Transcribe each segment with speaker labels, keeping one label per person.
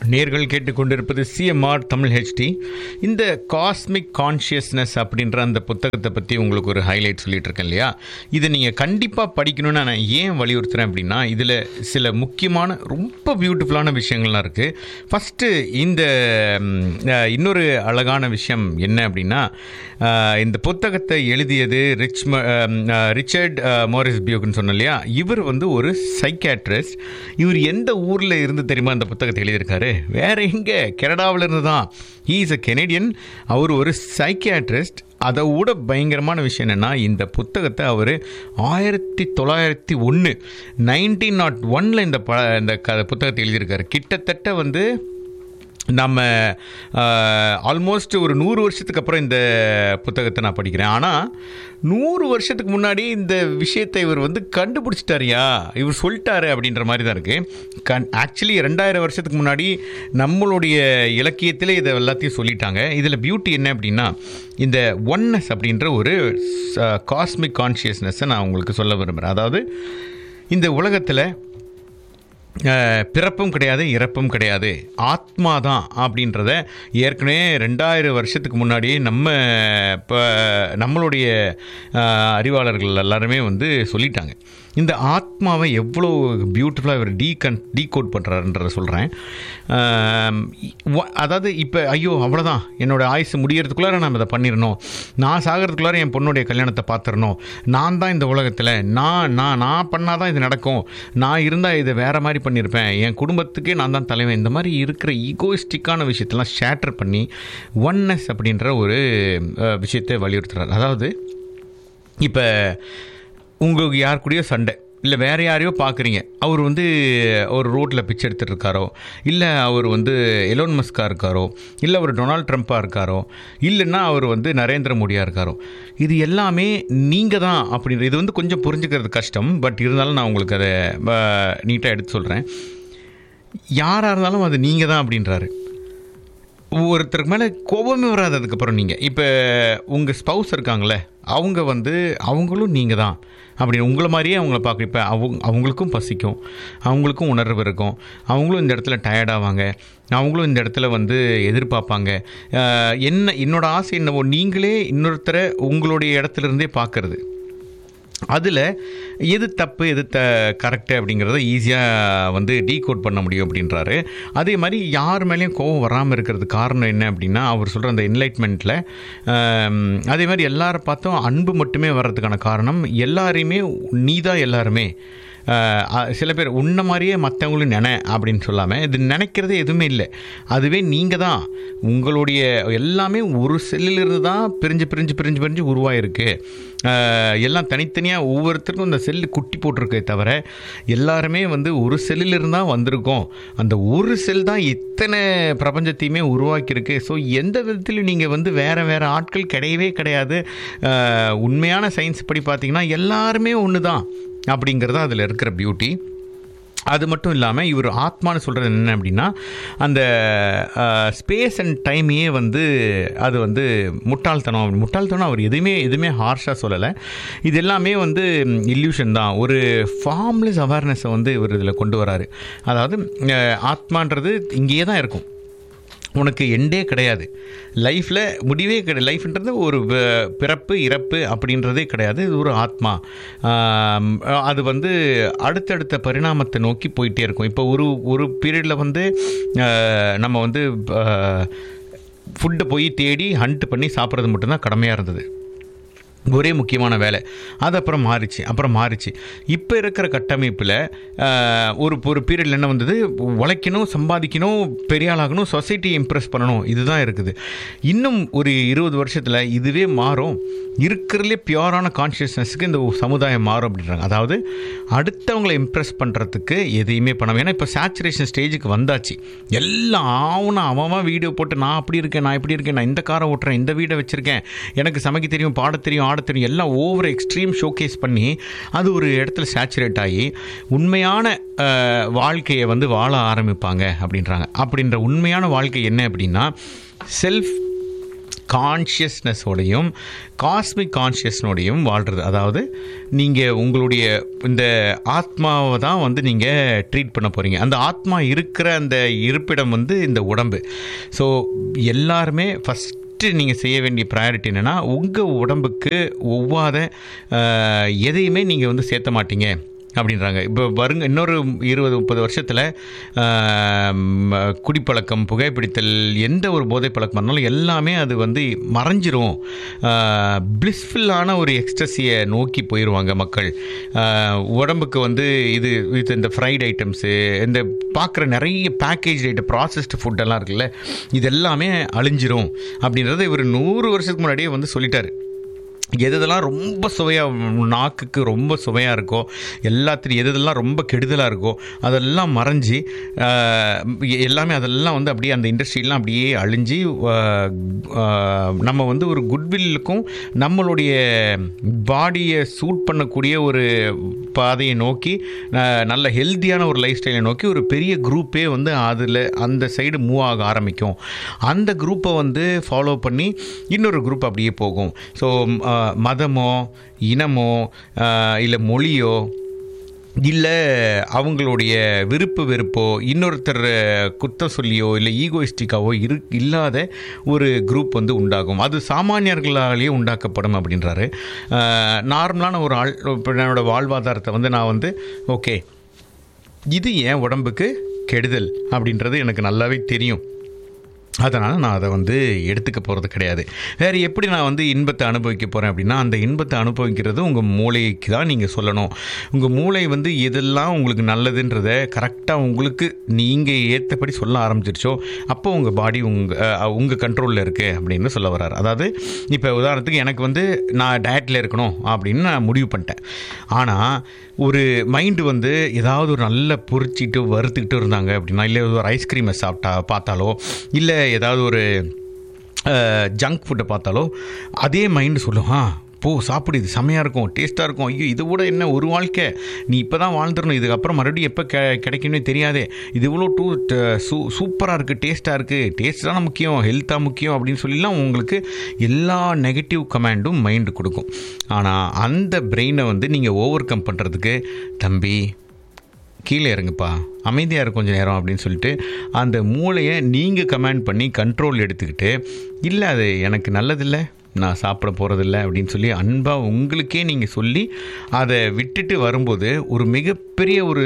Speaker 1: நேர்கள் கேட்டுக்கொண்டிருப்பது CMR Tamil HD இந்த காஸ்மிக் கான்ஷியஸ்னஸ் அப்படின்ற அந்த புத்தகத்தை பற்றி உங்களுக்கு ஒரு ஹைலைட் சொல்லிட்டு இருக்கேன் இல்லையா இதை நீங்கள் கண்டிப்பாக படிக்கணும்னு நான் ஏன் வலியுறுத்துறேன் அப்படின்னா இதில் சில முக்கியமான ரொம்ப பியூட்டிஃபுல்லான விஷயங்கள்லாம் இருக்குது ஃபஸ்ட்டு இந்த ம், அஹ், இன்னொரு அழகான விஷயம் என்ன அப்படின்னா அஹ், இந்த புத்தகத்தை எழுதியது ரிச் ம- அஹ், அஹ், ரிச்சர்ட் அஹ், மோரிஸ் பியூக்னு சொன்னோம் இல்லையா இவர் வந்து ஒரு சைக்காட்ரிஸ்ட் இவர் எந்த ஊரில் இருந்து தெரியுமா அந்த புத்தகத்தை எழுதியிருக்காரு வேற எங்க கனடாவில் இருந்து தான் ஹீ இஸ் அ கெனடியன் அவர் ஒரு சைக்கியாட்ரிஸ்ட் அதை விட பயங்கரமான விஷயம் என்னென்னா இந்த புத்தகத்தை அவர் ஆயிரத்தி தொள்ளாயிரத்தி ஒன்று நைன்டீன் நாட் ஒனில் இந்த ப இந்த க புத்தகத்தை எழுதியிருக்காரு கிட்டத்தட்ட வந்து நம்ம ஆல்மோஸ்ட் ஒரு நூறு வருஷத்துக்கு அப்புறம் இந்த புத்தகத்தை நான் படிக்கிறேன் ஆனால் நூறு வருஷத்துக்கு முன்னாடி இந்த விஷயத்தை இவர் வந்து கண்டுபிடிச்சிட்டாரியா இவர் சொல்லிட்டாரு அப்படின்ற மாதிரி தான் இருக்குது கண் ஆக்சுவலி ரெண்டாயிரம் வருஷத்துக்கு முன்னாடி நம்மளுடைய இலக்கியத்தில் இதை எல்லாத்தையும் சொல்லிட்டாங்க இதில் பியூட்டி என்ன அப்படின்னா இந்த ஒன்னஸ் அப்படின்ற ஒரு காஸ்மிக் கான்ஷியஸ்னஸை நான் உங்களுக்கு சொல்ல விரும்புகிறேன் அதாவது இந்த உலகத்தில் அஹ், பிறப்பும் கிடையாது இறப்பும் கிடையாது ஆத்மா தான் அப்படின்றத ஏற்கனவே ரெண்டாயிரம் வருஷத்துக்கு முன்னாடியே நம்ம இப்போ நம்மளுடைய அஹ், அறிவாளர்கள் எல்லாருமே வந்து சொல்லிட்டாங்க இந்த ஆத்மாவை எவ்வளோ பியூட்டிஃபுல்லாக இவர் டீகன் டீகோட் பண்ணுறாருன்றத சொல்கிறேன் அதாவது இப்போ ஐயோ அவ்வளோதான் என்னோட ஆயுசு முடியறதுக்குள்ளார நான் இதை பண்ணிடணும் நான் சாகிறதுக்குள்ளார என் பொண்ணுடைய கல்யாணத்தை பார்த்துடணும் நான் தான் இந்த உலகத்தில் நான் நான் நான் பண்ணால் தான் இது நடக்கும் நான் இருந்தால் இதை வேறு மாதிரி பண்ணியிருப்பேன் என் குடும்பத்துக்கே நான் தான் தலைவன் இந்த மாதிரி இருக்கிற ஈகோயிஸ்டிக்கான விஷயத்தெல்லாம் ஷேட்டர் பண்ணி ஒன்னஸ் அப்படின்ற ஒரு அஹ், விஷயத்தை வலியுறுத்துறாரு அதாவது இப்போ உங்களுக்கு யார் கூடயோ சண்டை இல்லை வேறு யாரையோ பார்க்குறீங்க அவர் வந்து ஒரு ரோட்டில் பிச்சை எடுத்துட்டு இருக்காரோ இல்லை அவர் வந்து எலோன் மஸ்காக இருக்காரோ இல்லை அவர் டொனால்ட் ட்ரம்ப்பாக இருக்காரோ இல்லைன்னா அவர் வந்து நரேந்திர மோடியாக இருக்காரோ இது எல்லாமே நீங்கள் தான் அப்படின்ற இது வந்து கொஞ்சம் புரிஞ்சுக்கிறது கஷ்டம் பட் இருந்தாலும் நான் உங்களுக்கு அதை நீட்டாக எடுத்து சொல்கிறேன் யாராக இருந்தாலும் அது நீங்கள் தான் அப்படின்றாரு ஒருத்தருக்கு மேலே கோபமே வராது அதுக்கப்புறம் நீங்கள் இப்போ உங்கள் ஸ்பவுஸ் இருக்காங்களே அவங்க வந்து அவங்களும் நீங்கள் தான் அப்படி உங்களை மாதிரியே அவங்கள பார்க்க இப்போ அவங்க அவங்களுக்கும் பசிக்கும் அவங்களுக்கும் உணர்வு இருக்கும் அவங்களும் இந்த இடத்துல டயர்டாவாங்க அவங்களும் இந்த இடத்துல வந்து எதிர்பார்ப்பாங்க அஹ், என்ன என்னோட ஆசை என்னவோ நீங்களே இன்னொருத்தரை உங்களுடைய இடத்துல இருந்தே பார்க்கறது அதில் எது தப்பு எது த கரெக்டு அப்படிங்கிறத ஈஸியாக வந்து டீகோட் பண்ண முடியும் அப்படின்றாரு அதே மாதிரி யார் மேலேயும் கோவம் வராமல் இருக்கிறது காரணம் என்ன அப்படின்னா அவர் சொல்கிற அந்த என்லைட்மெண்ட்டில் அதே மாதிரி எல்லாரை பார்த்தும் அன்பு மட்டுமே வர்றதுக்கான காரணம் எல்லாரையுமே நீ தான் எல்லாருமே அஹ், அ- சில பேர் உன்ன மாதிரியே மற்றவங்களும் நினை அப்படின்னு சொல்லாமல் இது நினைக்கிறது எதுவுமே இல்லை அதுவே நீங்கள் தான் உங்களுடைய எல்லாமே ஒரு செல்லிலிருந்து தான் பிரிஞ்சு பிரிஞ்சு பிரிஞ்சு பிரிஞ்சு உருவாயிருக்கு அஹ், எல்லாம் தனித்தனியாக ஒவ்வொருத்தருக்கும் அந்த செல்லு குட்டி போட்டிருக்கே தவிர எல்லாருமே வந்து ஒரு செல்லிலிருந்து தான் வந்திருக்கோம் அந்த ஒரு செல் தான் இத்தனை பிரபஞ்சத்தையுமே உருவாக்கியிருக்கு ஸோ எந்த விதத்திலும் நீங்கள் வந்து வேறு வேறு ஆட்கள் கிடையவே கிடையாது அஹ், உண்மையான சயின்ஸ் படி பார்த்தீங்கன்னா எல்லாருமே ஒன்று தான் அப்படிங்கிறது அதில் இருக்கிற பியூட்டி அது மட்டும் இல்லாமல் இவர் ஆத்மான்னு சொல்கிறது என்ன அப்படின்னா அந்த ஸ்பேஸ் அண்ட் டைமையே வந்து அது வந்து முட்டாள்தனம் முட்டாள்தனம் அவர் எதுவுமே எதுவுமே ஹார்ஷாக சொல்லலை இது எல்லாமே வந்து இல்யூஷன் தான் ஒரு ஃபார்ம்லெஸ் அவேர்னஸை வந்து இவர் இதில் கொண்டு வராரு அதாவது அஹ், ஆத்மான்றது இங்கேயே தான் இருக்கும் உனக்கு எண்டே கிடையாது லைஃப்பில் முடிவே கிடையாது லைஃப்ன்றது ஒரு வ- பிறப்பு இறப்பு அப்படின்றதே கிடையாது இது ஒரு ஆத்மா ஆம், அது வந்து அடுத்தடுத்த பரிணாமத்தை நோக்கி போயிட்டே இருக்கும் இப்போ ஒரு ஒரு பீரியடில் வந்து அஹ், நம்ம வந்து ஃபுட்டை போய் தேடி ஹண்ட் பண்ணி சாப்பிட்றது மட்டும்தான் கடமையாக இருந்தது ஒரே முக்கியமான வேலை அது அப்புறம் மாறிச்சு அப்புறம் மாறிச்சு இப்போ இருக்கிற கட்டமைப்பில் ஒரு ஒரு பீரியடில் என்ன வந்தது உழைக்கணும் சம்பாதிக்கணும் பெரிய ஆளாகணும் சொசைட்டியை இம்ப்ரெஸ் பண்ணணும் இதுதான் இருக்குது இன்னும் ஒரு இருபது வருஷத்தில் இதுவே மாறும் இருக்கிறதுலே பியூரான கான்ஷியஸ்னஸுக்கு இந்த சமுதாயம் மாறும் அப்படின்றாங்க அதாவது அடுத்தவங்களை இம்ப்ரெஸ் பண்ணுறதுக்கு எதையுமே பண்ணாம ஏன்னா இப்போ சேச்சுரேஷன் ஸ்டேஜுக்கு வந்தாச்சு எல்லாம் ஆவனா அவன் வீடியோ போட்டு நான் அப்படி இருக்கேன் நான் இப்படி இருக்கேன் நான் இந்த காரை ஓட்டுறேன் இந்த வீடை வச்சுருக்கேன் எனக்கு சமைக்க தெரியும் பாட தெரியும் ஆட தெரியும் எல்லாம் ஓவர் எக்ஸ்ட்ரீம் ஷோகேஸ் பண்ணி அது ஒரு இடத்துல சேச்சுரேட் ஆகி உண்மையான அஹ், வாழ்க்கையை வந்து வாழ ஆரம்பிப்பாங்க அப்படின்றாங்க அப்படின்ற உண்மையான வாழ்க்கை என்ன அப்படின்னா செல்ஃப் கான்ஷியஸ்னஸோடையும் காஸ்மிக் கான்ஷியஸ்னோடையும் வாழ்கிறது அதாவது நீங்கள் உங்களுடைய இந்த ஆத்மாவை தான் வந்து நீங்கள் ட்ரீட் பண்ண போகிறீங்க அந்த ஆத்மா இருக்கிற அந்த இருப்பிடம் வந்து இந்த உடம்பு ஸோ எல்லாருமே ஃபஸ்ட் ஃபஸ்ட்டு நீங்கள் செய்ய வேண்டிய ப்ரையாரிட்டி என்னென்னா உங்கள் உடம்புக்கு ஒவ்வாத அஹ், எதையுமே நீங்கள் வந்து சேர்த்த மாட்டீங்க அப்படின்றாங்க இப்போ வருங்க இன்னொரு இருபது முப்பது வருஷத்தில் குடிப்பழக்கம் புகைப்பிடித்தல் எந்த ஒரு போதை பழக்கம் இருந்தாலும் எல்லாமே அது வந்து மறைஞ்சிரும் பிளிஸ்ஃபுல்லான ஒரு எக்ஸ்ட்ரஸியை நோக்கி போயிடுவாங்க மக்கள் ஆஹ், உடம்புக்கு வந்து இது இது இந்த ஃப்ரைட் ஐட்டம்ஸு இந்த பார்க்குற நிறைய பேக்கேஜ் ஐட்டம் ப்ராசஸ்டு ஃபுட்டெல்லாம் இருக்குல்ல இது எல்லாமே அழிஞ்சிரும் அப்படின்றத இவர் நூறு வருஷத்துக்கு முன்னாடியே வந்து சொல்லிட்டாரு எது எதெல்லாம் ரொம்ப சுவையாக நாக்குக்கு ரொம்ப சுவையாக இருக்கோ எல்லாத்துலையும் எது எதெல்லாம் ரொம்ப கெடுதலாக இருக்கோ அதெல்லாம் மறைஞ்சி ஆஹ், எல்லாமே அதெல்லாம் வந்து அப்படியே அந்த இண்டஸ்ட்ரியெலாம் அப்படியே அழிஞ்சு ஆஹ், ஆஹ், நம்ம வந்து ஒரு குட்வில்லுக்கும் நம்மளுடைய பாடியை சூட் பண்ணக்கூடிய ஒரு பாதையை நோக்கி ஆஹ், நல்ல ஹெல்த்தியான ஒரு லைஃப் ஸ்டைலை நோக்கி ஒரு பெரிய குரூப்பே வந்து அதில் அந்த சைடு மூவ் ஆக ஆரம்பிக்கும் அந்த குரூப்பை வந்து ஃபாலோ பண்ணி இன்னொரு குரூப் அப்படியே போகும் ஸோ மதமோ இனமோ இல்லை மொழியோ இல்லை அவங்களுடைய விருப்பு வெறுப்போ இன்னொருத்தர் குத்தம் சொல்லியோ இல்லை ஈகோயிஸ்டிக்காவோ இரு இல்லாத ஒரு குரூப் வந்து உண்டாகும் அது சாமானியர்களாலேயே உண்டாக்கப்படும் அப்படின்றாரு நார்மலான ஒரு ஆள் இப்போ என்னோட வாழ்வாதாரத்தை வந்து நான் வந்து ஓகே இது என் உடம்புக்கு கெடுதல் அப்படின்றது எனக்கு நல்லாவே தெரியும் அதனால் நான் அதை வந்து எடுத்துக்க போகிறது கிடையாது வேறு எப்படி நான் வந்து இன்பத்தை அனுபவிக்க போகிறேன் அப்படின்னா அந்த இன்பத்தை அனுபவிக்கிறது உங்கள் மூளைக்கு தான் நீங்கள் சொல்லணும் உங்கள் மூளை வந்து எதெல்லாம் உங்களுக்கு நல்லதுன்றத கரெக்டாக உங்களுக்கு நீங்கள் ஏற்றபடி சொல்ல ஆரம்பிச்சிருச்சோ அப்போ உங்கள் பாடி உங்கள் உங்கள் கண்ட்ரோலில் இருக்குது அப்படின்னு சொல்ல வர்றாரு அதாவது இப்போ உதாரணத்துக்கு எனக்கு வந்து நான் டயட்டில் இருக்கணும் அப்படின்னு நான் முடிவு பண்ணிட்டேன் ஆனால் ஒரு மைண்டு வந்து ஏதாவது ஒரு நல்ல பொறிச்சிட்டு வறுத்துக்கிட்டு இருந்தாங்க அப்படின்னா இல்லை ஒரு ஐஸ்கிரீமை சாப்பிட்டா பார்த்தாலோ இல்லை ஏதாவது ஒரு ஜங்க் ஃபுட்டை பார்த்தாலோ அதே மைண்டு சொல்லும் ஆ போ சாப்பிடு இது செம்மையாக இருக்கும் டேஸ்ட்டாக இருக்கும் ஐயோ இது கூட என்ன ஒரு வாழ்க்கை நீ இப்போ தான் வாழ்ந்துடணும் இதுக்கப்புறம் மறுபடியும் எப்போ கெ கிடைக்கும்னே தெரியாதே இது இவ்வளோ டூ சூ சூப்பராக இருக்குது டேஸ்ட்டாக இருக்குது டேஸ்ட் தான் முக்கியம் ஹெல்த்தாக முக்கியம் அப்படின்னு சொல்லிலாம் உங்களுக்கு எல்லா நெகட்டிவ் கமாண்டும் மைண்டு கொடுக்கும் ஆனால் அந்த பிரெயினை வந்து நீங்கள் ஓவர் கம் பண்ணுறதுக்கு தம்பி கீழே இறங்குப்பா அமைதியாக இருக்கும் கொஞ்சம் நேரம் அப்படின்னு சொல்லிட்டு அந்த மூளையை நீங்கள் கமாண்ட் பண்ணி கண்ட்ரோல் எடுத்துக்கிட்டு இல்லை அது எனக்கு நல்லதில்லை நான் சாப்பிட போகிறதில்ல அப்படின்னு சொல்லி அன்பாக உங்களுக்கே நீங்கள் சொல்லி அதை விட்டுட்டு வரும்போது ஒரு மிகப்பெரிய ஒரு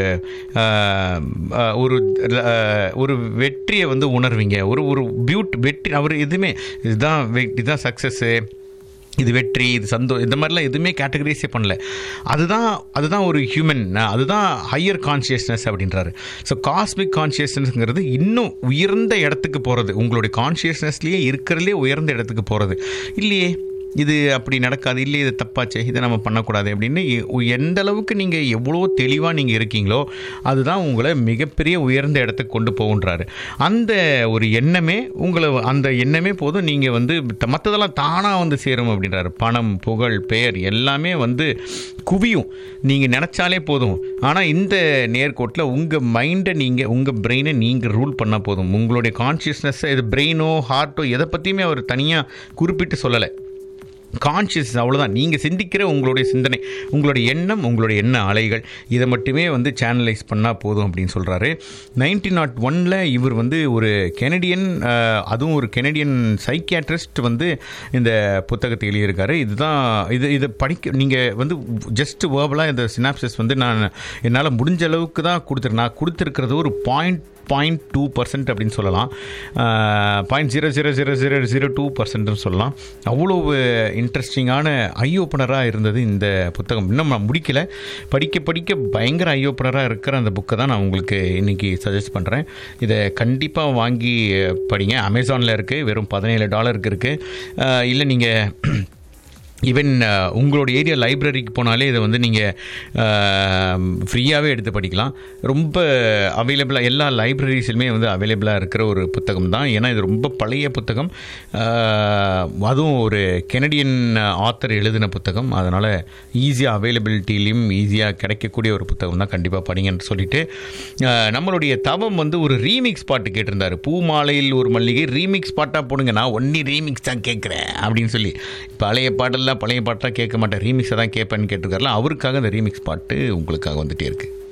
Speaker 1: ஆஹ், ஆஹ், ஒரு ஆஹ், ஒரு வெற்றியை வந்து உணர்வீங்க ஒரு ஒரு பியூட் வெற்றி அவர் எதுவுமே இதுதான் வெ- இதுதான் சக்ஸஸ்ஸு இது வெற்றி இது சந்தோ இந்த மாதிரிலாம் எதுவுமே கேட்டகரைஸே பண்ணல அதுதான் அதுதான் ஒரு ஹியூமன் அதுதான் ஹையர் கான்ஷியஸ்னஸ் அப்படின்றாரு ஸோ காஸ்மிக் கான்ஷியஸ்னஸ்ங்கிறது இன்னும் உயர்ந்த இடத்துக்கு போகிறது உங்களுடைய கான்ஷியஸ்னஸ்லேயே இருக்கிறதுலே உயர்ந்த இடத்துக்கு போகிறது இல்லையே இது அப்படி நடக்காது இல்லை இது தப்பாச்சே இதை நம்ம பண்ணக்கூடாது அப்படின்னு எ- எந்த அளவுக்கு நீங்கள் எவ்வளோ தெளிவாக நீங்கள் இருக்கீங்களோ அதுதான் உங்களை மிகப்பெரிய உயர்ந்த இடத்துக்கு கொண்டு போகுன்றாரு அந்த ஒரு எண்ணமே உங்களை அந்த எண்ணமே போதும் நீங்கள் வந்து த- மற்றதெல்லாம் தானாக வந்து சேரும் அப்படின்றாரு பணம் புகழ் பெயர் எல்லாமே வந்து குவியும் நீங்கள் நினச்சாலே போதும் ஆனால் இந்த நேர்கோட்டில் உங்கள் மைண்டை நீங்கள் உங்கள் பிரெயினை நீங்கள் ரூல் பண்ணால் போதும் உங்களுடைய கான்ஷியஸ்னஸ் இது பிரெயினோ ஹார்ட்டோ எதை பற்றியுமே அவர் தனியாக குறிப்பிட்டு சொல்லலை கான்ஷியஸ் அவ்வளோதான் நீங்கள் சிந்திக்கிற உங்களுடைய சிந்தனை உங்களுடைய எண்ணம் உங்களுடைய எண்ண அலைகள் இதை மட்டுமே வந்து சேனலைஸ் பண்ணால் போதும் அப்படின்னு சொல்கிறாரு நைன்டீன் நாட் ஒனில் இவர் வந்து ஒரு கெனடியன் அஹ், அதுவும் ஒரு கெனடியன் சைக்கியாட்ரிஸ்ட் வந்து இந்த புத்தகத்தை எழுதியிருக்காரு இதுதான் இது இதை படிக்க நீங்கள் வந்து ஜஸ்ட் வேர்பலாக இந்த சினாப்சிஸ் வந்து நான் என்னால் முடிஞ்ச அளவுக்கு தான் கொடுத்துருக்கேன் நான் கொடுத்துருக்கிறது ஒரு பாயிண்ட் பாயிண்ட் டூ பர்சன்ட் அப்படின்னு சொல்லலாம் point zero zero zero zero zero two பர்சன்ட்னு சொல்லலாம் அவ்வளோ இன்ட்ரெஸ்டிங்கான ஐ ஓப்பனராக இருந்தது இந்த புத்தகம் இன்னும் நான் முடிக்கல படிக்க படிக்க பயங்கர ஐ ஓப்பனராக இருக்கிற அந்த புக்கை தான் நான் உங்களுக்கு இன்றைக்கி சஜஸ்ட் பண்ணுறேன் இதை கண்டிப்பாக வாங்கி படிங்க அமேசானில் இருக்குது வெறும் பதினேழு டாலருக்கு இருக்குது இல்லை நீங்கள் ஈவன் உங்களோட ஏரியா லைப்ரரிக்கு போனாலே இதை வந்து நீங்கள் ஃப்ரீயாகவே எடுத்து படிக்கலாம் ரொம்ப அவைலபிளாக எல்லா லைப்ரரிஸிலுமே வந்து அவைலபிளாக இருக்கிற ஒரு புத்தகம் தான் ஏன்னா இது ரொம்ப பழைய புத்தகம் அஹ், அதுவும் ஒரு கெனடியன் ஆத்தர் எழுதின புத்தகம் அதனால் ஈஸியாக அவைலபிலிட்டிலையும் ஈஸியாக கிடைக்கக்கூடிய ஒரு புத்தகம் தான் கண்டிப்பாக படிங்கன்னு சொல்லிட்டு அஹ், நம்மளுடைய தவம் வந்து ஒரு ரீமிக்ஸ் பாட்டு கேட்டிருந்தாரு பூ மாலையில் ஒரு மல்லிகை ரீமிக்ஸ் பாட்டாக போடுங்க நான் ஒன்லி ரீமிக்ஸ் தான் கேட்குறேன் அப்படின்னு சொல்லி பழைய பாட்டெல்லாம் பழைய பாட்டாக கேட்க மாட்டேன் ரீமிக்ஸை தான் கேட்பேன்னு கேட்டிருக்காருல அவருக்காக அந்த ரீமிக்ஸ் பாட்டு உங்களுக்காக வந்துட்டே இருக்குது